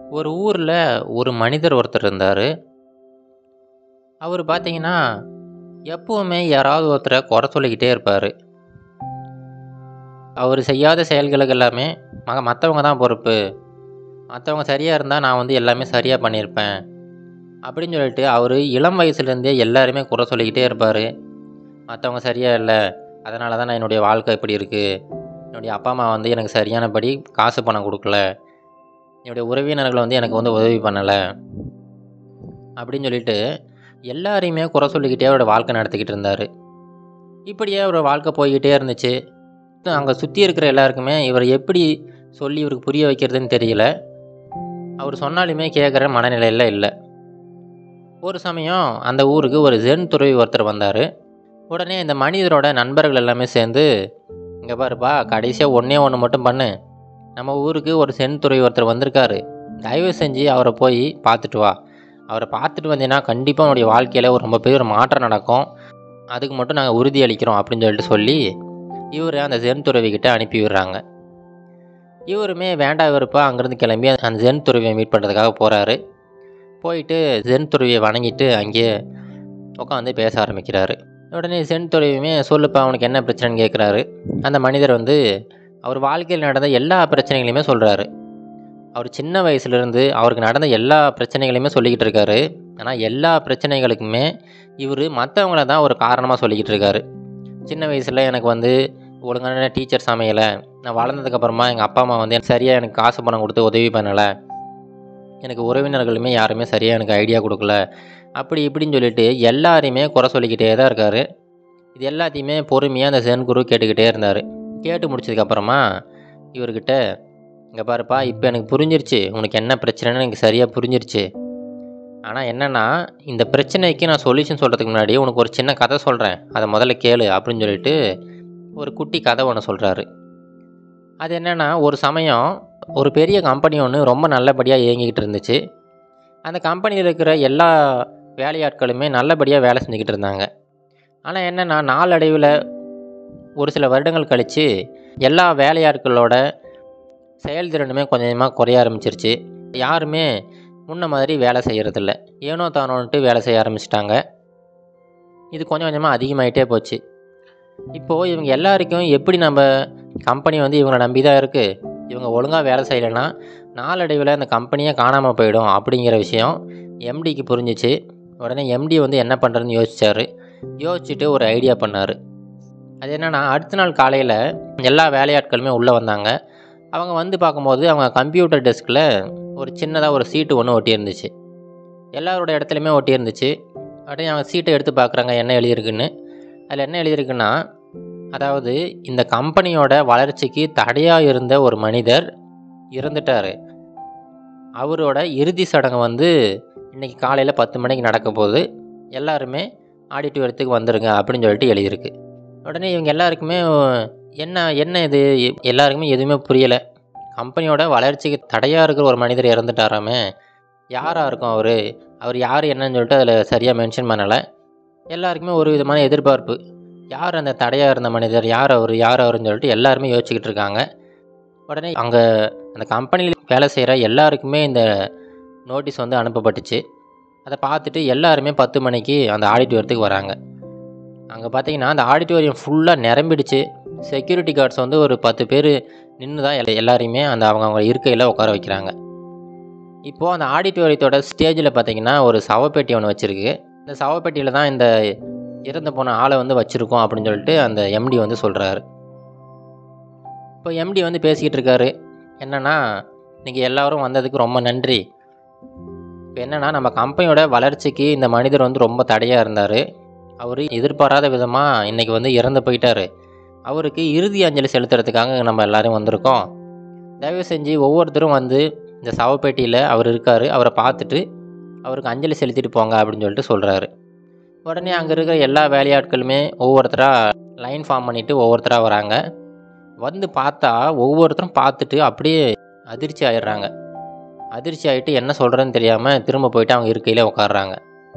ஒரு ஊரில் ஒரு மனிதர் ஒருத்தர் இருந்தார் அவர் பார்த்தீங்கன்னா எப்பவுமே யாராவது ஒருத்தரை குறை சொல்லிக்கிட்டே இருப்பார் அவர் செய்யாத செயல்களுக்கு எல்லாமே மக மற்றவங்க தான் பொறுப்பு மற்றவங்க சரியாக இருந்தால் நான் வந்து எல்லாமே சரியாக பண்ணியிருப்பேன் அப்படின்னு சொல்லிட்டு அவர் இளம் வயசுலேருந்தே எல்லாருமே குறை சொல்லிக்கிட்டே இருப்பார் மற்றவங்க சரியாக இல்லை அதனால தான் நான் என்னுடைய வாழ்க்கை இப்படி இருக்குது என்னுடைய அப்பா அம்மா வந்து எனக்கு சரியானபடி காசு பணம் கொடுக்கல என்னுடைய உறவினர்கள் வந்து எனக்கு வந்து உதவி பண்ணலை அப்படின்னு சொல்லிட்டு எல்லாரையுமே குறை சொல்லிக்கிட்டே அவரோட வாழ்க்கை நடத்திக்கிட்டு இருந்தார் இப்படியே அவரோட வாழ்க்கை போய்கிட்டே இருந்துச்சு அங்கே சுற்றி இருக்கிற எல்லாருக்குமே இவர் எப்படி சொல்லி இவருக்கு புரிய வைக்கிறதுன்னு தெரியல அவர் சொன்னாலுமே கேட்குற மனநிலையில் இல்லை ஒரு சமயம் அந்த ஊருக்கு ஒரு ஜென் துறவி ஒருத்தர் வந்தார் உடனே இந்த மனிதரோட நண்பர்கள் எல்லாமே சேர்ந்து இங்கே பாருப்பா கடைசியாக ஒன்றே ஒன்று மட்டும் பண்ணு நம்ம ஊருக்கு ஒரு சென் துறவி ஒருத்தர் வந்திருக்காரு தயவு செஞ்சு அவரை போய் பார்த்துட்டு வா அவரை பார்த்துட்டு வந்தீங்கன்னா கண்டிப்பாக உன்னுடைய வாழ்க்கையில் ஒரு ரொம்ப பெரிய ஒரு மாற்றம் நடக்கும் அதுக்கு மட்டும் நாங்கள் உறுதி அளிக்கிறோம் அப்படின்னு சொல்லிட்டு சொல்லி இவர் அந்த ஜென் துறவிக்கிட்ட அனுப்பி விடுறாங்க இவருமே வேண்டாம் வெறுப்பா அங்கேருந்து கிளம்பி அந்த ஜென் துறவியை மீட் பண்ணுறதுக்காக போகிறாரு போயிட்டு ஜென் துறவியை வணங்கிட்டு அங்கேயே உட்காந்து பேச ஆரம்பிக்கிறாரு உடனே சென் துறவியுமே சொல்லுப்பா அவனுக்கு என்ன பிரச்சனைன்னு கேட்குறாரு அந்த மனிதர் வந்து அவர் வாழ்க்கையில் நடந்த எல்லா பிரச்சனைகளையுமே சொல்கிறாரு அவர் சின்ன வயசுலேருந்து அவருக்கு நடந்த எல்லா பிரச்சனைகளையுமே சொல்லிக்கிட்டு இருக்காரு ஆனால் எல்லா பிரச்சனைகளுக்குமே இவர் மற்றவங்கள தான் ஒரு காரணமாக சொல்லிக்கிட்டு இருக்காரு சின்ன வயசில் எனக்கு வந்து ஒழுங்கான டீச்சர்ஸ் அமையலை நான் வளர்ந்ததுக்கப்புறமா எங்கள் அப்பா அம்மா வந்து எனக்கு சரியாக எனக்கு காசு பணம் கொடுத்து உதவி பண்ணலை எனக்கு உறவினர்களுமே யாருமே சரியாக எனக்கு ஐடியா கொடுக்கல அப்படி இப்படின்னு சொல்லிட்டு எல்லாரையுமே குறை சொல்லிக்கிட்டே தான் இருக்கார் இது எல்லாத்தையுமே பொறுமையாக அந்த சென் குரு கேட்டுக்கிட்டே இருந்தார் கேட்டு முடிச்சதுக்கப்புறமா இவர்கிட்ட இங்கே பாருப்பா இப்போ எனக்கு புரிஞ்சிருச்சு உனக்கு என்ன பிரச்சனைன்னு எனக்கு சரியாக புரிஞ்சிருச்சு ஆனால் என்னென்னா இந்த பிரச்சனைக்கு நான் சொல்யூஷன் சொல்கிறதுக்கு முன்னாடி உனக்கு ஒரு சின்ன கதை சொல்கிறேன் அதை முதல்ல கேளு அப்படின்னு சொல்லிட்டு ஒரு குட்டி கதை ஒன்று சொல்கிறாரு அது என்னென்னா ஒரு சமயம் ஒரு பெரிய கம்பெனி ஒன்று ரொம்ப நல்லபடியாக இயங்கிக்கிட்டு இருந்துச்சு அந்த கம்பெனியில் இருக்கிற எல்லா வேலையாட்களுமே நல்லபடியாக வேலை செஞ்சுக்கிட்டு இருந்தாங்க ஆனால் என்னென்னா நாளடைவில் ஒரு சில வருடங்கள் கழித்து எல்லா வேலையாட்களோட செயல்திறனுமே கொஞ்சம் கொஞ்சமாக குறைய ஆரம்பிச்சிருச்சு யாருமே முன்ன மாதிரி வேலை செய்கிறதில்ல ஏனோ தானோன்ட்டு வேலை செய்ய ஆரம்பிச்சிட்டாங்க இது கொஞ்சம் கொஞ்சமாக அதிகமாகிட்டே போச்சு இப்போது இவங்க எல்லாருக்கும் எப்படி நம்ம கம்பெனி வந்து இவங்களை நம்பி தான் இருக்குது இவங்க ஒழுங்காக வேலை செய்யலைன்னா நாளடைவில் அந்த கம்பெனியே காணாமல் போயிடும் அப்படிங்கிற விஷயம் எம்டிக்கு புரிஞ்சிச்சு உடனே எம்டி வந்து என்ன பண்ணுறதுன்னு யோசிச்சார் யோசிச்சுட்டு ஒரு ஐடியா பண்ணார் அது என்னென்னா அடுத்த நாள் காலையில் எல்லா வேலையாட்களுமே உள்ளே வந்தாங்க அவங்க வந்து பார்க்கும்போது அவங்க கம்ப்யூட்டர் டெஸ்கில் ஒரு சின்னதாக ஒரு சீட்டு ஒன்று ஒட்டியிருந்துச்சு எல்லாரோட இடத்துலையுமே ஒட்டியிருந்துச்சு அப்படியே அவங்க சீட்டை எடுத்து பார்க்குறாங்க என்ன எழுதியிருக்குன்னு அதில் என்ன எழுதியிருக்குன்னா அதாவது இந்த கம்பெனியோட வளர்ச்சிக்கு தடையாக இருந்த ஒரு மனிதர் இறந்துட்டார் அவரோட இறுதி சடங்கு வந்து இன்றைக்கி காலையில் பத்து மணிக்கு நடக்க போகுது எல்லாருமே ஆடிட்டோரியத்துக்கு வந்துடுங்க அப்படின்னு சொல்லிட்டு எழுதியிருக்கு உடனே இவங்க எல்லாருக்குமே என்ன என்ன இது எல்லாருக்குமே எதுவுமே புரியலை கம்பெனியோட வளர்ச்சிக்கு தடையாக இருக்கிற ஒரு மனிதர் இறந்துட்டாராமே யாராக இருக்கும் அவர் அவர் யார் என்னன்னு சொல்லிட்டு அதில் சரியாக மென்ஷன் பண்ணலை எல்லாருக்குமே ஒரு விதமான எதிர்பார்ப்பு யார் அந்த தடையாக இருந்த மனிதர் யார் அவர் யார் அவருன்னு சொல்லிட்டு எல்லாருமே யோசிச்சுக்கிட்டு இருக்காங்க உடனே அங்கே அந்த கம்பெனியில் வேலை செய்கிற எல்லாருக்குமே இந்த நோட்டீஸ் வந்து அனுப்பப்பட்டுச்சு அதை பார்த்துட்டு எல்லாருமே பத்து மணிக்கு அந்த ஆடிட்டோரியத்துக்கு வராங்க அங்கே பார்த்தீங்கன்னா அந்த ஆடிட்டோரியம் ஃபுல்லாக நிரம்பிடுச்சு செக்யூரிட்டி கார்ட்ஸ் வந்து ஒரு பத்து பேர் நின்று தான் எல்லா எல்லாரையுமே அந்த அவங்க அவங்க இருக்கையில் உட்கார வைக்கிறாங்க இப்போது அந்த ஆடிட்டோரியத்தோட ஸ்டேஜில் பார்த்தீங்கன்னா ஒரு சவப்பெட்டி ஒன்று வச்சுருக்கு இந்த சவப்பெட்டியில் தான் இந்த இறந்து போன ஆளை வந்து வச்சுருக்கோம் அப்படின்னு சொல்லிட்டு அந்த எம்டி வந்து சொல்கிறாரு இப்போ எம்டி வந்து பேசிக்கிட்டு இருக்காரு என்னென்னா நீங்கள் எல்லோரும் வந்ததுக்கு ரொம்ப நன்றி இப்போ என்னென்னா நம்ம கம்பெனியோட வளர்ச்சிக்கு இந்த மனிதர் வந்து ரொம்ப தடையாக இருந்தார் அவர் எதிர்பாராத விதமாக இன்றைக்கி வந்து இறந்து போயிட்டார் அவருக்கு இறுதி அஞ்சலி செலுத்துறதுக்காக நம்ம எல்லோரும் வந்திருக்கோம் தயவு செஞ்சு ஒவ்வொருத்தரும் வந்து இந்த சவப்பேட்டியில் அவர் இருக்கார் அவரை பார்த்துட்டு அவருக்கு அஞ்சலி செலுத்திட்டு போங்க அப்படின்னு சொல்லிட்டு சொல்கிறாரு உடனே அங்கே இருக்கிற எல்லா வேலையாட்களுமே ஒவ்வொருத்தராக லைன் ஃபார்ம் பண்ணிவிட்டு ஒவ்வொருத்தராக வராங்க வந்து பார்த்தா ஒவ்வொருத்தரும் பார்த்துட்டு அப்படியே அதிர்ச்சி ஆயிடுறாங்க அதிர்ச்சி ஆகிட்டு என்ன சொல்கிறேன்னு தெரியாமல் திரும்ப போயிட்டு அவங்க இருக்கையில் உட்காடுறாங்க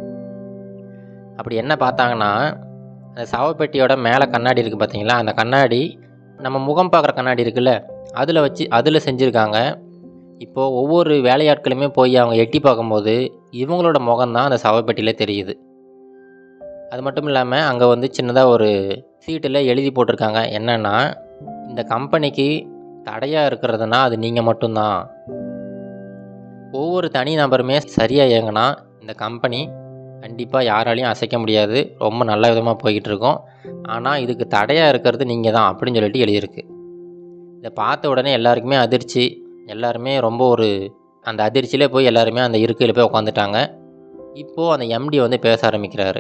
அப்படி என்ன பார்த்தாங்கன்னா அந்த சவப்பெட்டியோட மேலே கண்ணாடி இருக்குது பார்த்தீங்களா அந்த கண்ணாடி நம்ம முகம் பார்க்குற கண்ணாடி இருக்குல்ல அதில் வச்சு அதில் செஞ்சுருக்காங்க இப்போது ஒவ்வொரு வேலையாட்களுமே போய் அவங்க எட்டி பார்க்கும்போது இவங்களோட முகம்தான் அந்த சவப்பெட்டியில் தெரியுது அது மட்டும் இல்லாமல் அங்கே வந்து சின்னதாக ஒரு சீட்டில் எழுதி போட்டிருக்காங்க என்னென்னா இந்த கம்பெனிக்கு தடையாக இருக்கிறதுனா அது நீங்கள் மட்டும்தான் ஒவ்வொரு தனி நபருமே சரியாக இயங்கினா இந்த கம்பெனி கண்டிப்பாக யாராலையும் அசைக்க முடியாது ரொம்ப நல்ல விதமாக போய்கிட்டு இருக்கோம் ஆனால் இதுக்கு தடையாக இருக்கிறது நீங்கள் தான் அப்படின்னு சொல்லிட்டு எழுதியிருக்கு இதை பார்த்த உடனே எல்லாருக்குமே அதிர்ச்சி எல்லாருமே ரொம்ப ஒரு அந்த அதிர்ச்சியிலே போய் எல்லாருமே அந்த இருக்கையில் போய் உட்காந்துட்டாங்க இப்போது அந்த எம்டி வந்து பேச ஆரம்பிக்கிறாரு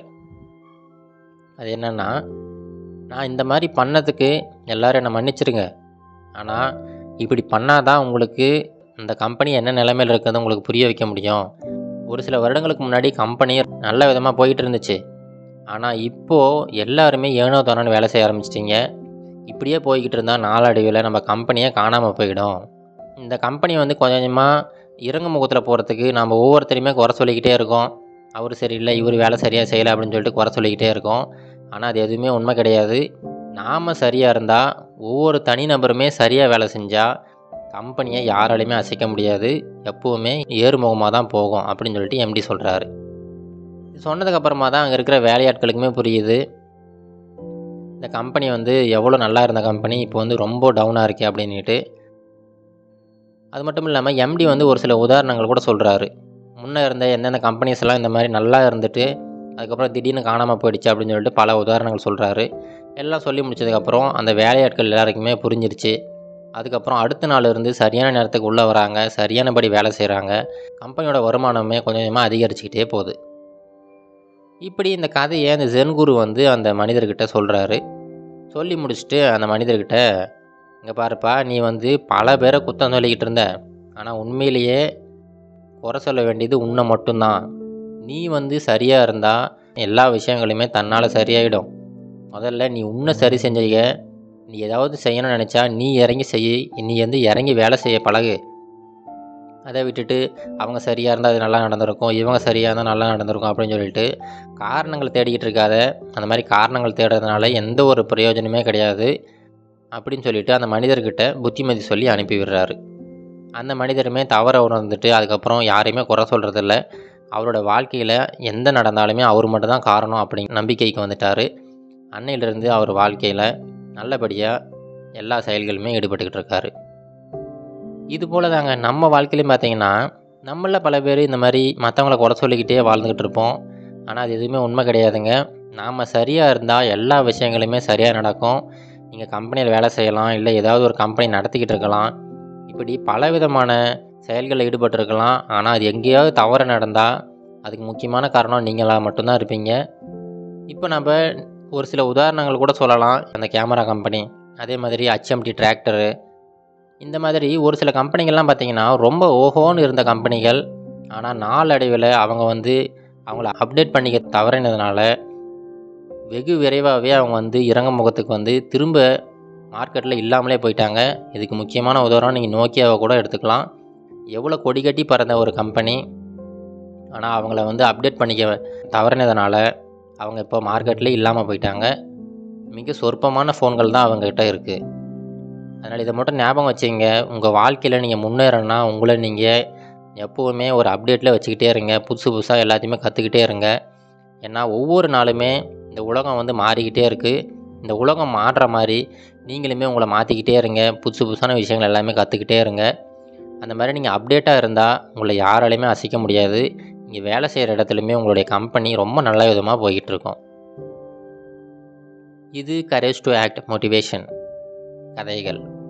அது என்னென்னா நான் இந்த மாதிரி பண்ணதுக்கு எல்லோரும் என்னை மன்னிச்சிருங்க ஆனால் இப்படி பண்ணாதான் உங்களுக்கு இந்த கம்பெனி என்ன நிலைமையில் இருக்கிறது உங்களுக்கு புரிய வைக்க முடியும் ஒரு சில வருடங்களுக்கு முன்னாடி கம்பெனி நல்ல விதமாக போயிட்டு இருந்துச்சு ஆனால் இப்போது எல்லாருமே ஏனோ தானோன்னு வேலை செய்ய ஆரம்பிச்சிட்டிங்க இப்படியே போய்கிட்டு இருந்தால் நாளடைவில் நம்ம கம்பெனியே காணாமல் போயிடும் இந்த கம்பெனி வந்து கொஞ்சம் கொஞ்சமாக இறங்கு முகத்தில் போகிறதுக்கு நம்ம ஒவ்வொருத்தரையுமே குறை சொல்லிக்கிட்டே இருக்கோம் அவர் சரியில்லை இவர் வேலை சரியாக செய்யலை அப்படின்னு சொல்லிட்டு குறை சொல்லிக்கிட்டே இருக்கோம் ஆனால் அது எதுவுமே உண்மை கிடையாது நாம் சரியாக இருந்தால் ஒவ்வொரு தனிநபருமே சரியாக வேலை செஞ்சால் கம்பெனியை யாராலையுமே அசைக்க முடியாது எப்போவுமே ஏறுமுகமாக தான் போகும் அப்படின்னு சொல்லிட்டு எம்டி சொல்கிறாரு சொன்னதுக்கப்புறமா தான் அங்கே இருக்கிற வேலையாட்களுக்குமே புரியுது இந்த கம்பெனி வந்து எவ்வளோ நல்லா இருந்த கம்பெனி இப்போ வந்து ரொம்ப டவுனாக இருக்கே அப்படின்ட்டு அது மட்டும் இல்லாமல் எம்டி வந்து ஒரு சில உதாரணங்கள் கூட சொல்கிறாரு முன்னே இருந்த எந்தெந்த கம்பெனிஸ் எல்லாம் இந்த மாதிரி நல்லா இருந்துட்டு அதுக்கப்புறம் திடீர்னு காணாமல் போயிடுச்சு அப்படின்னு சொல்லிட்டு பல உதாரணங்கள் சொல்கிறாரு எல்லாம் சொல்லி முடிச்சதுக்கப்புறம் அந்த வேலையாட்கள் எல்லாருக்குமே புரிஞ்சிருச்சு அதுக்கப்புறம் அடுத்த நாள் இருந்து சரியான நேரத்துக்கு உள்ளே வராங்க சரியானபடி வேலை செய்கிறாங்க கம்பெனியோட வருமானமே கொஞ்சம் கொஞ்சமாக அதிகரிச்சுக்கிட்டே போகுது இப்படி இந்த கதையை அந்த ஜென்குரு வந்து அந்த மனிதர்கிட்ட சொல்கிறாரு சொல்லி முடிச்சுட்டு அந்த மனிதர்கிட்ட இங்கே பாருப்பா நீ வந்து பல பேரை குத்தம் சொல்லிக்கிட்டு இருந்த ஆனால் உண்மையிலேயே குறை சொல்ல வேண்டியது உன்னை மட்டும்தான் நீ வந்து சரியாக இருந்தால் எல்லா விஷயங்களுமே தன்னால் சரியாயிடும் முதல்ல நீ உன்னை சரி செஞ்சிக்க நீ ஏதாவது செய்யணும்னு நினச்சா நீ இறங்கி செய் நீ வந்து இறங்கி வேலை செய்ய பழகு அதை விட்டுட்டு அவங்க சரியாக இருந்தால் அது நல்லா நடந்திருக்கும் இவங்க சரியாக இருந்தால் நல்லா நடந்திருக்கும் அப்படின்னு சொல்லிட்டு காரணங்கள் தேடிக்கிட்டு இருக்காத அந்த மாதிரி காரணங்கள் தேடுறதுனால எந்த ஒரு பிரயோஜனமே கிடையாது அப்படின்னு சொல்லிட்டு அந்த மனிதர்கிட்ட புத்திமதி சொல்லி அனுப்பி விடுறாரு அந்த மனிதருமே தவற உணர்ந்துட்டு அதுக்கப்புறம் யாரையுமே குறை சொல்கிறதில்ல அவரோட வாழ்க்கையில் எந்த நடந்தாலுமே அவர் மட்டும்தான் காரணம் அப்படிங்கிற நம்பிக்கைக்கு வந்துட்டார் அன்னையிலிருந்து அவர் வாழ்க்கையில் நல்லபடியாக எல்லா செயல்களுமே ஈடுபட்டுக்கிட்டு இருக்காரு இது போல் தாங்க நம்ம வாழ்க்கையிலையும் பார்த்தீங்கன்னா நம்மளில் பல பேர் இந்த மாதிரி மற்றவங்கள குறை சொல்லிக்கிட்டே வாழ்ந்துக்கிட்டு இருப்போம் ஆனால் அது எதுவுமே உண்மை கிடையாதுங்க நாம் சரியாக இருந்தால் எல்லா விஷயங்களுமே சரியாக நடக்கும் நீங்கள் கம்பெனியில் வேலை செய்யலாம் இல்லை ஏதாவது ஒரு கம்பெனி நடத்திக்கிட்டு இருக்கலாம் இப்படி பலவிதமான செயல்களில் ஈடுபட்டிருக்கலாம் ஆனால் அது எங்கேயாவது தவறு நடந்தால் அதுக்கு முக்கியமான காரணம் நீங்களாக மட்டும்தான் இருப்பீங்க இப்போ நம்ம ஒரு சில உதாரணங்கள் கூட சொல்லலாம் அந்த கேமரா கம்பெனி அதே மாதிரி ஹச்எம்டி டிராக்டரு இந்த மாதிரி ஒரு சில கம்பெனிகள்லாம் பார்த்திங்கன்னா ரொம்ப ஓஹோன்னு இருந்த கம்பெனிகள் ஆனால் நாளடைவில் அவங்க வந்து அவங்கள அப்டேட் பண்ணிக்க தவறினதுனால வெகு விரைவாகவே அவங்க வந்து இறங்க முகத்துக்கு வந்து திரும்ப மார்க்கெட்டில் இல்லாமலே போயிட்டாங்க இதுக்கு முக்கியமான உதாரணம் நீங்கள் நோக்கியாவை கூட எடுத்துக்கலாம் எவ்வளோ கொடி கட்டி பறந்த ஒரு கம்பெனி ஆனால் அவங்கள வந்து அப்டேட் பண்ணிக்க தவறினதுனால அவங்க இப்போ மார்க்கெட்டில் இல்லாமல் போயிட்டாங்க மிக சொற்பமான ஃபோன்கள் தான் அவங்கக்கிட்ட இருக்குது அதனால் இதை மட்டும் ஞாபகம் வச்சுங்க உங்கள் வாழ்க்கையில் நீங்கள் முன்னேறணும்னா உங்களை நீங்கள் எப்போவுமே ஒரு அப்டேட்டில் வச்சுக்கிட்டே இருங்க புதுசு புதுசாக எல்லாத்தையுமே கற்றுக்கிட்டே இருங்க ஏன்னா ஒவ்வொரு நாளுமே இந்த உலகம் வந்து மாறிக்கிட்டே இருக்குது இந்த உலகம் மாறுற மாதிரி நீங்களுமே உங்களை மாற்றிக்கிட்டே இருங்க புதுசு புதுசான விஷயங்கள் எல்லாமே கற்றுக்கிட்டே இருங்க அந்த மாதிரி நீங்கள் அப்டேட்டாக இருந்தால் உங்களை யாராலையுமே அசைக்க முடியாது நீங்கள் வேலை செய்கிற இடத்துலையுமே உங்களுடைய கம்பெனி ரொம்ப நல்ல விதமாக போய்கிட்டு இருக்கும் இது கரேஜ் டு ஆக்ட் மோட்டிவேஷன் கதைகள்